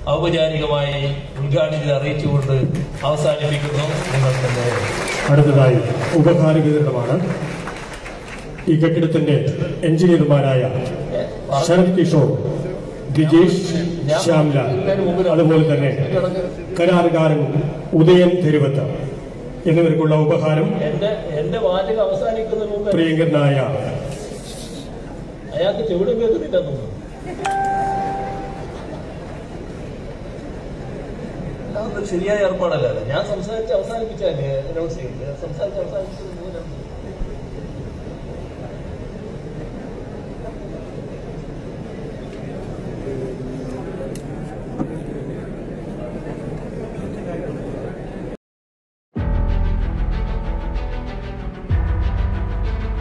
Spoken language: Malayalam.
ഔപചാരികമായി ഉദ്ഘാടനത്തിൽ അറിയിച്ചുകൊണ്ട് അവസാനിപ്പിക്കുന്നു നിങ്ങൾ തന്നെ അടുത്തതായി ഉപഹാര വിതരണമാണ് ഈ കെട്ടിടത്തിന്റെ എഞ്ചിനീയർമാരായ ശരത് കിഷോർ ഗിജേഷ് ശ്യാംലാൽ അതുപോലെ തന്നെ കരാറുകാരൻ ഉദയൻ തെരുവത്ത് എന്നിവർക്കുള്ള ഉപഹാരം എന്റെ എന്റെ വാചകം അവസാനിക്കുന്നതിന് മുമ്പ് പ്രിയങ്കരനായ അയാൾക്ക് ചെവിടും കേൾക്കുന്നില്ലെന്നു അതൊന്നും ശരിയായ ഏർപ്പാടല്ല ഞാൻ സംസാരിച്ച് അവസാനിപ്പിച്ചാലേ അനൗൺസ് ചെയ്യില്ല സംസാരിച്ച് അവസാനിപ്പിച്ചത് മൂലം